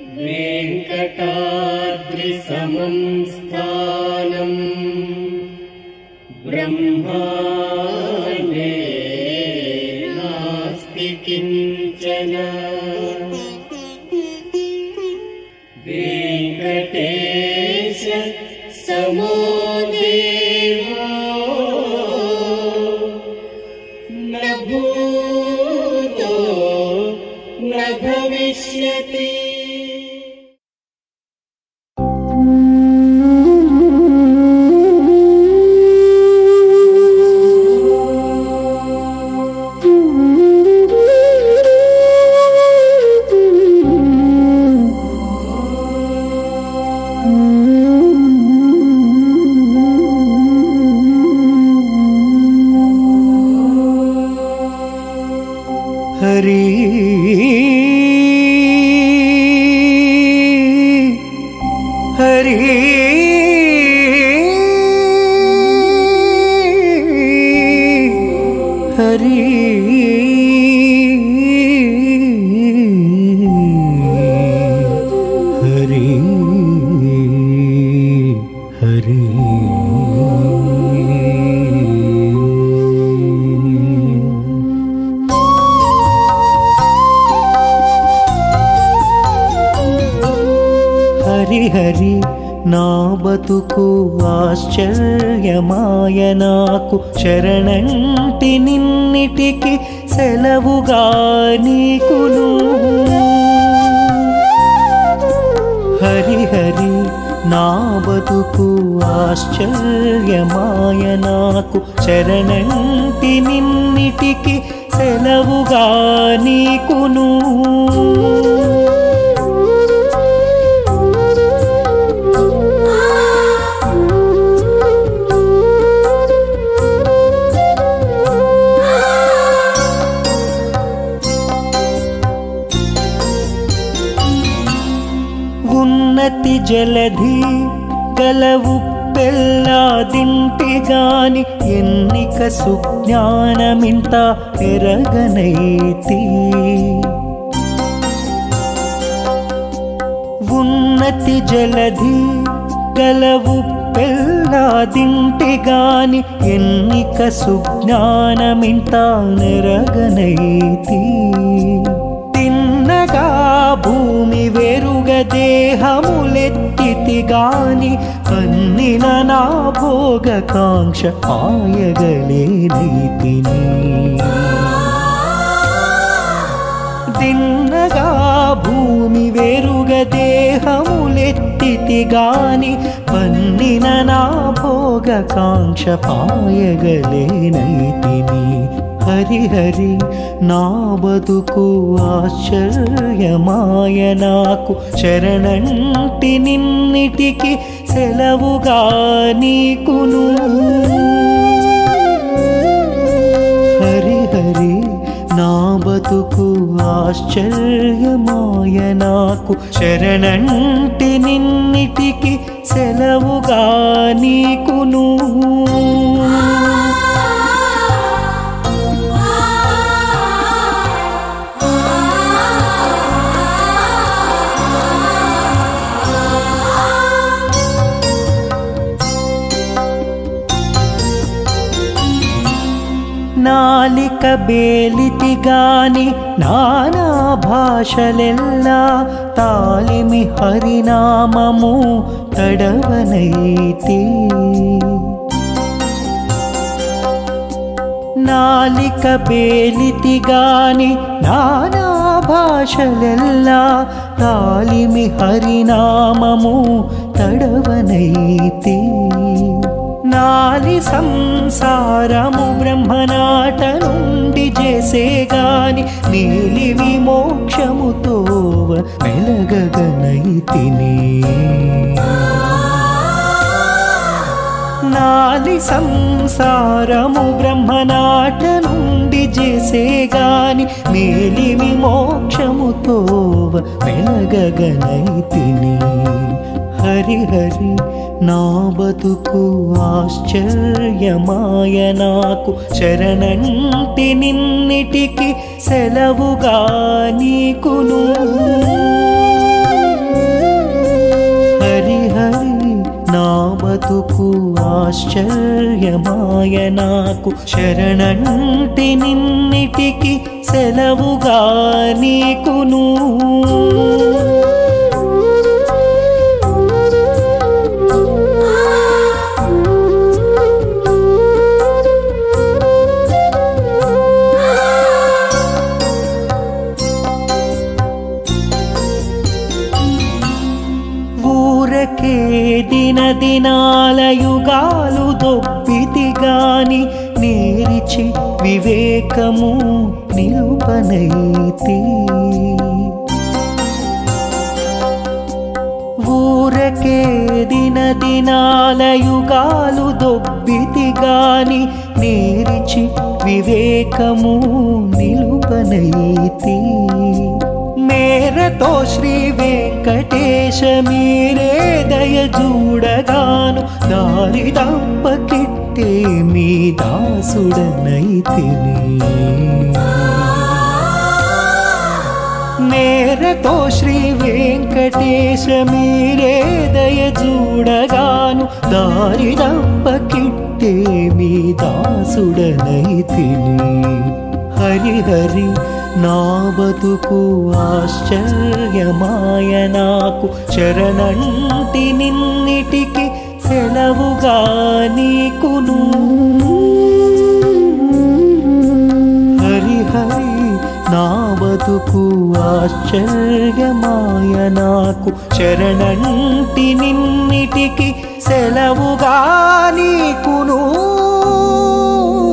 वेङ्कटाद्रिसमं स्थानम् ब्रह्माण्डे नास्ति किञ्चन वेङ्कटेश समो देवो न भूतो न भविष्यति హరి హరి హరి హరి హరి హరి హరి నా బతుకు ఆశ్చర్యమాయ నాకు శరణంటి నిన్నిటికి సెలవుగా నీకును హరి హరి నా బతుకు ఆశ్చర్యమాయ నాకు శరణంటి నిన్నిటికి సెలవుగా నీకును ఉన్నతి జలధి గలవు పెళ్ళాదింటి గాని ఎన్నిక సుజ్ఞానమింత ఎరగనైతి ఉన్నతి జలధి గలవు పెళ్ళాదింటి గాని ఎన్నిక సుజ్ఞానమింత నెరగనైతి తిన్నగా భూమి వెరుగ దేహములెత్తితి గాని అన్నిన నా భోగకాంక్ష ఆయగలేనైతిని దిన్నగా భూమి వెరుగ దేహములెత్తితి గాని పన్నిన నా భోగకాంక్ష పాయగలేనైతిని హరి హరి నా బతుకు ఆశ్చర్యమాయ నాకు శరణంటి నిన్నిటికి సెలవుగా నీకును హరి హరి నా బతుకు ఆశ్చర్యమాయ నాకు శరణంటి నిన్నిటికి సెలవుగా నీకును నాలిక బేలితి గాని నానా భాషలెల్లా తాలిమి హరినామము తడవనైతి నాలిక బేలితి గాని నానా భాషలెల్లా తాలిమి హరినామము తడవనైతి నాలి సంసారము బ్రహ్మనాట నుండి చేసే గాని నీలి విమోక్షముతో మెలగగనైతిని నాలి సంసారము బ్రహ్మనాట నుండి చేసే గాని మేలి విమోక్షముతో మెలగగనైతిని హరి హరి నా బతుకు ఆశ్చర్యమాయ నాకు శరణంటి నిన్నిటికి సెలవుగా నీకును ఆశ్చర్యమాయ నాకు శరణంటి నిన్నిటికి సెలవుగా నీకును ఊరకే దిన దినాల యుగాలు దొబ్బితి గాని నేరిచి వివేకము నిలుపనైతి ఊరకే దిన దినాల యుగాలు దొబ్బితి గాని నేరిచి వివేకము నిలుపనైతి మేరతో శ్రీ వెంకటేశ మీరే దయ చూడగాను దారి దప్పకిట్టే మీ దాసుడనైతిని నేరతో శ్రీ వెంకటేశ మీరే దయ చూడగాను దారి దప్పకిట్టే మీ దాసుడనైతిని హరి హరి నా బతుకు ఆశ్చర్యమాయ నాకు చరణంటి నిన్నిటికి సెలవుగా నీకును హరి హరి నా బతుకు ఆశ్చర్యమాయ నాకు చరణంటి నిన్నిటికి సెలవుగా నీకును